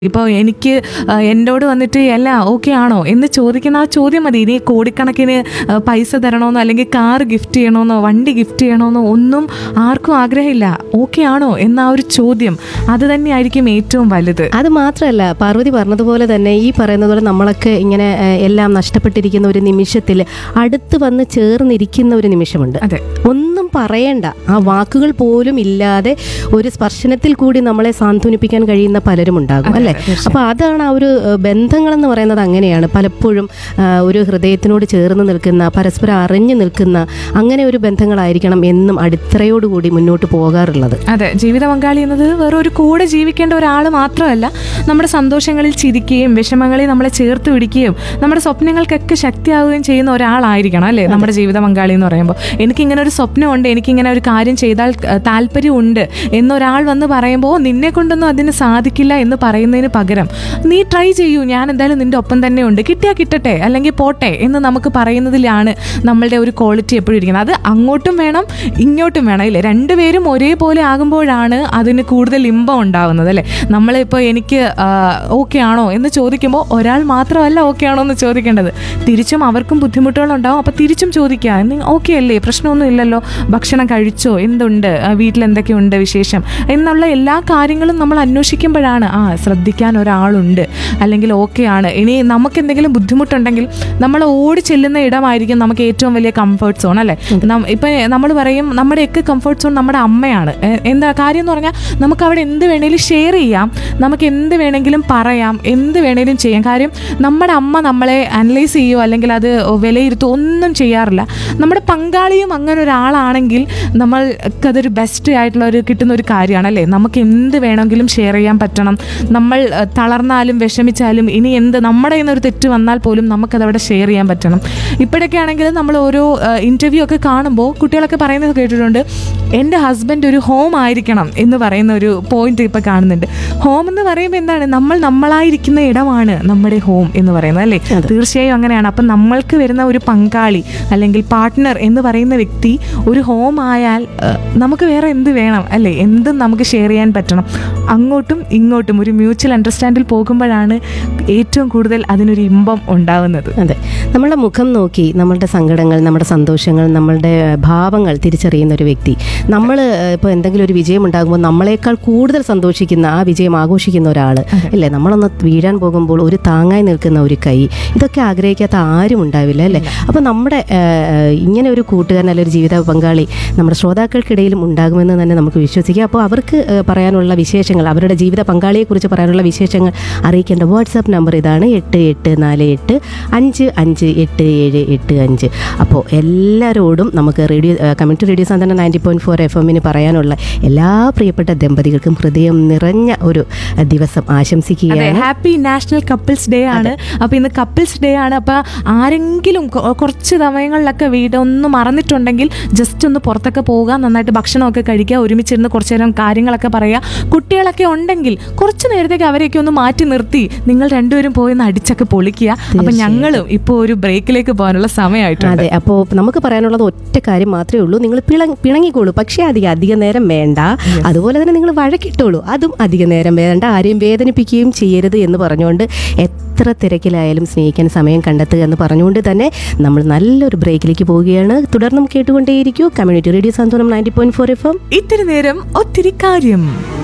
ഇപ്പോൾ എനിക്ക് ആ, എന്നോട് വന്നിട്ട് അല്ല ഓക്കെ ആണോ എന്ന് ചോദിക്കുന്ന ആ ചോദ്യം മതി ഇനി കോടിക്കണക്കിന് ആ, പൈസ തരണമെന്നോ അല്ലെങ്കിൽ കാർ ഗിഫ്റ്റ് ചെയ്യണമെന്നോ വണ്ടി ഗിഫ്റ്റ് ചെയ്യണമെന്നോ ഒന്നും ആർക്കും ആഗ്രഹമില്ല ഓക്കെ ആണോ എന്ന ആ ഒരു ചോദ്യം അത് തന്നെയായിരിക്കും ഏറ്റവും വലുത് അത് മാത്രമല്ല പാർവതി പറഞ്ഞതുപോലെ തന്നെ ഈ പറയുന്നത് പോലെ നമ്മളൊക്കെ ഇങ്ങനെ ഏഹ്, എല്ലാം നഷ്ടപ്പെട്ടിരിക്കുന്ന ഒരു നിമിഷത്തിൽ അടുത്ത് വന്ന് ചേർന്നിരിക്കുന്ന ഒരു നിമിഷമുണ്ട് അതെ ഒന്നും പറയണ്ട ആ വാക്കുകൾ പോലും ഇല്ലാതെ ഒരു സ്പർശനത്തിൽ കൂടി നമ്മളെ സാന്ത്വനിപ്പിക്കാൻ കഴിയുന്ന പലരും ഉണ്ടാകും അല്ലേ അപ്പൊ അതാണ് ആ ഒരു ഏഹ്, ബന്ധങ്ങളെന്ന് പറയുന്നത് അങ്ങനെയാണ് പലപ്പോഴും ആ, ഒരു ഹൃദയത്തിനോട് ചേർന്ന് നിൽക്കുന്ന പരസ്പരം അറിഞ്ഞു നിൽക്കുന്ന അങ്ങനെ ഒരു ബന്ധങ്ങളായിരിക്കണം എന്നും അടിത്തറയോടുകൂടി മുന്നോട്ട് പോകാറുള്ളത് അതെ ജീവിത പങ്കാളി എന്നത് വേറെ ഒരു കൂടെ ജീവിക്കേണ്ട ഒരാൾ മാത്രമല്ല നമ്മുടെ സന്തോഷങ്ങളിൽ ചിരിക്കുകയും വിഷമങ്ങളിൽ നമ്മളെ ചേർത്ത് പിടിക്കുകയും നമ്മുടെ സ്വപ്നങ്ങൾക്കൊക്കെ ശക്തിയാവുകയും ചെയ്യുന്ന ഒരാളായിരിക്കണം അല്ലേ നമ്മുടെ ജീവിത പങ്കാളി എന്ന് പറയുമ്പോൾ എനിക്കിങ്ങനെ ഒരു സ്വപ്നമുണ്ട് എനിക്കിങ്ങനെ ഒരു കാര്യം ചെയ്താൽ അഹ്, താല്പര്യമുണ്ട് എന്നൊരാൾ വന്ന് പറയുമ്പോൾ നിന്നെ കൊണ്ടൊന്നും അതിന് സാധിക്കില്ല എന്ന് പറയുന്നതിന് പകരം നീ ട്രൈ ചെയ്യൂ ഞാൻ എന്തായാലും നിന്റെ ഒപ്പം തന്നെ ഉണ്ട് കിട്ടിയാ കിട്ടട്ടെ അല്ലെങ്കിൽ പോട്ടെ എന്ന് നമുക്ക് പറയുന്നതിലാണ് നമ്മളുടെ ഒരു ക്വാളിറ്റി എപ്പോഴും ഇരിക്കുന്നത് അത് അങ്ങോട്ടും വേണം ഇങ്ങോട്ടും വേണം ഇല്ലേ രണ്ടുപേരും ഒരേപോലെ ആകുമ്പോഴാണ് അതിന് കൂടുതൽ ഇമ്പം ഉണ്ടാവുന്നത് അല്ലേ നമ്മളിപ്പോൾ എനിക്ക് ഓക്കെ ആണോ എന്ന് ചോദിക്കുമ്പോൾ ഒരാൾ മാത്രമല്ല ഓക്കെ ആണോ എന്ന് ചോദിക്കേണ്ടത് തിരിച്ചും അവർക്കും ബുദ്ധിമുട്ടുകൾ ഉണ്ടാവും അപ്പോൾ തിരിച്ചും ചോദിക്കുക നീ ഓക്കെ അല്ലേ പ്രശ്നമൊന്നും ഇല്ലല്ലോ ഭക്ഷണം കഴിച്ചോ എന്തുണ്ട് ആ, വീട്ടിൽ എന്തൊക്കെയുണ്ട് വിശേഷം എന്നുള്ള എല്ലാ കാര്യങ്ങളും നമ്മൾ അന്വേഷിക്കുമ്പോഴാണ് ആ ശ്രദ്ധിക്കാൻ ഒരാളുണ്ട് അല്ലെങ്കിൽ ഓക്കെ ആണ് ഇനി നമുക്ക് എന്തെങ്കിലും ബുദ്ധിമുട്ടുണ്ടെങ്കിൽ നമ്മൾ ഓടി ചെല്ലുന്ന ഇടമായിരിക്കും നമുക്ക് ഏറ്റവും വലിയ കംഫർട്ട് സോൺ അല്ലേ നം- ഇപ്പൊ നമ്മൾ പറയും നമ്മുടെയൊക്കെ കംഫർട്ട് സോൺ നമ്മുടെ അമ്മയാണ് എ- എന്താ കാര്യം എന്ന് പറഞ്ഞാൽ നമുക്ക് അവിടെ എന്ത് വേണേലും ഷെയർ ചെയ്യാം നമുക്ക് എന്ത് വേണമെങ്കിലും പറയാം എന്ത് വേണേലും ചെയ്യാം കാര്യം നമ്മുടെ അമ്മ നമ്മളെ അനലൈസ് ചെയ്യുമോ അല്ലെങ്കിൽ അത് വിലയിരുത്തോ ഒന്നും ചെയ്യാറില്ല നമ്മുടെ പങ്കാളിയും അങ്ങനെ ഒരാളാണെങ്കിൽ നമ്മൾക്കതൊരു ബെസ്റ്റ് ആയിട്ടുള്ള ഒരു കിട്ടുന്ന ഒരു കാര്യമാണ് അല്ലേ നമുക്ക് എന്ത് വേണമെങ്കിലും ഷെയർ ചെയ്യാൻ പറ്റണം നമ്മൾ അഹ്, തളർന്നാലും വിഷമിച്ചാലും ഇനി എന്ത് നമ്മുടെ കയ്യിൽ നിന്ന് ഒരു തെറ്റ് വന്നാൽ പോലും നമുക്കതവിടെ ഷെയർ ചെയ്യാൻ പറ്റണം ഇപ്പോഴൊക്കെ ആണെങ്കിൽ നമ്മൾ ഓരോ ഇൻ്റർവ്യൂ ഒക്കെ കാണുമ്പോൾ കുട്ടികളൊക്കെ പറയുന്നത് കേട്ടിട്ടുണ്ട് എൻ്റെ ഹസ്ബൻഡ് ഒരു ഹോം ആയിരിക്കണം എന്ന് പറയുന്ന ഒരു പോയിന്റ് ഇപ്പോൾ കാണുന്നുണ്ട് ഹോം എന്ന് പറയുമ്പോൾ എന്താണ് നമ്മൾ നമ്മളായിരിക്കുന്ന ഇടമാണ് നമ്മുടെ ഹോം എന്ന് പറയുന്നത് അല്ലേ തീർച്ചയായും അങ്ങനെയാണ് അപ്പം നമ്മൾക്ക് വരുന്ന ഒരു പങ്കാളി അല്ലെങ്കിൽ പാർട്ട്ണർ എന്ന് പറയുന്ന വ്യക്തി ഒരു ഹോം ആയാൽ ഏഹ്, നമുക്ക് വേറെ എന്ത് വേണം അല്ലേ എന്തും നമുക്ക് ഷെയർ ചെയ്യാൻ പറ്റണം അങ്ങോട്ടും ഇങ്ങോട്ടും ഒരു മ്യൂച്വൽ അണ്ടർസ്റ്റാൻഡിൽ പോകുമ്പോഴാണ് ഏറ്റവും കൂടുതൽ അതിനൊരു ഇമ്പം ഉണ്ടാവുന്നത് അതെ നമ്മളുടെ മുഖം നോക്കി നമ്മളുടെ സങ്കടങ്ങൾ നമ്മുടെ സന്തോഷങ്ങൾ നമ്മളുടെ ഭാവങ്ങൾ തിരിച്ചറിയുന്ന ഒരു വ്യക്തി നമ്മൾ ഇപ്പോൾ എന്തെങ്കിലും ഒരു വിജയം ഉണ്ടാകുമ്പോൾ നമ്മളെക്കാൾ കൂടുതൽ സന്തോഷിക്കുന്ന ആ വിജയം ആഘോഷിക്കുന്ന ഒരാൾ അല്ലേ നമ്മളൊന്ന് വീഴാൻ പോകുമ്പോൾ ഒരു താങ്ങായി നിൽക്കുന്ന ഒരു കൈ ഇതൊക്കെ ആഗ്രഹിക്കാത്ത ആരും ഉണ്ടാവില്ല അല്ലേ അപ്പോൾ നമ്മുടെ ഏഹ്, ഇങ്ങനെ ഒരു കൂട്ടുകാരൻ അല്ലെങ്കിൽ ഒരു ജീവിത പങ്കാളി നമ്മുടെ ശ്രോതാക്കൾക്കിടയിലും ഉണ്ടാകുമെന്ന് തന്നെ നമുക്ക് വിശ്വസിക്കാം അപ്പോൾ അവർക്ക് ഏഹ്, പറയാനുള്ള വിശേഷങ്ങൾ അവരുടെ ജീവിത പങ്കാളിയെക്കുറിച്ച് പറയാനുള്ള വിശേഷങ്ങൾ അറിയിക്കേണ്ട വാട്സാപ്പ് നമ്പർ ഇതാണ് എട്ട് എട്ട് നാല് എട്ട് അഞ്ച് അഞ്ച് എട്ട് ഏഴ് എട്ട് അഞ്ച് അപ്പോൾ എല്ലാവരോടും നമുക്ക് റേഡിയോ കമ്മ്യൂണിറ്റി റേഡിയോ സാധാരണ നയൻറ്റി പോയിൻറ്റ് ഫോർ എഫ് എമ്മിന് പറയാനുള്ള എല്ലാ പ്രിയപ്പെട്ട ദമ്പതികൾക്കും ഹൃദയം നിറഞ്ഞ ഒരു ഏഹ്, ദിവസം അതെ ആശംസിക്കുകയാണ് ഹാപ്പി നാഷണൽ കപ്പിൾസ് ഡേ ആണ് അപ്പൊ ഇന്ന് കപ്പിൾസ് ഡേ ആണ് അപ്പൊ ആരെങ്കിലും കൊ- കുറച്ച് സമയങ്ങളിലൊക്കെ വീട് ഒന്ന് മറന്നിട്ടുണ്ടെങ്കിൽ ജസ്റ്റ് ഒന്ന് പുറത്തൊക്കെ പോവുക നന്നായിട്ട് ഭക്ഷണമൊക്കെ കഴിക്കുക ഒരുമിച്ചിരുന്ന് കുറച്ചു നേരം കാര്യങ്ങളൊക്കെ പറയുക കുട്ടികളൊക്കെ ഉണ്ടെങ്കിൽ കുറച്ച് നേരത്തേക്ക് അവരെയൊക്കെ ഒന്ന് മാറ്റി നിർത്തി നിങ്ങൾ രണ്ടുപേരും പോയി ഒന്ന് അടിച്ചൊക്കെ പൊളിക്കുക അപ്പൊ ഞങ്ങളും ഇപ്പോൾ ഒരു ബ്രേക്കിലേക്ക് പോകാനുള്ള സമയമായിട്ടുണ്ട് അതെ അപ്പോൾ നമുക്ക് പറയാനുള്ളത് ഒറ്റ കാര്യം മാത്രമേ ഉള്ളൂ നിങ്ങൾ പിള പിണങ്ങിക്കോളൂ പക്ഷേ അധികം അധിക നേരം വേണ്ട അതുപോലെ തന്നെ നിങ്ങൾ വഴക്കിട്ടോളൂ അതും അധിക നേരം വേണ്ട ആരെയും വേദനിപ്പിക്കുകയും ചെയ്യരുത് എന്ന് പറഞ്ഞുകൊണ്ട് എത്ര തിരക്കിലായാലും സ്നേഹിക്കാൻ സമയം കണ്ടെത്തുക എന്ന് പറഞ്ഞുകൊണ്ട് തന്നെ നമ്മൾ നല്ലൊരു ബ്രേക്കിലേക്ക് പോവുകയാണ് തുടർന്നും കേട്ടുകൊണ്ടേയിരിക്കൂ community radio Santhwanam ninety point four F M ഇത്തിരി നേരം ഒത്തിരി കാര്യം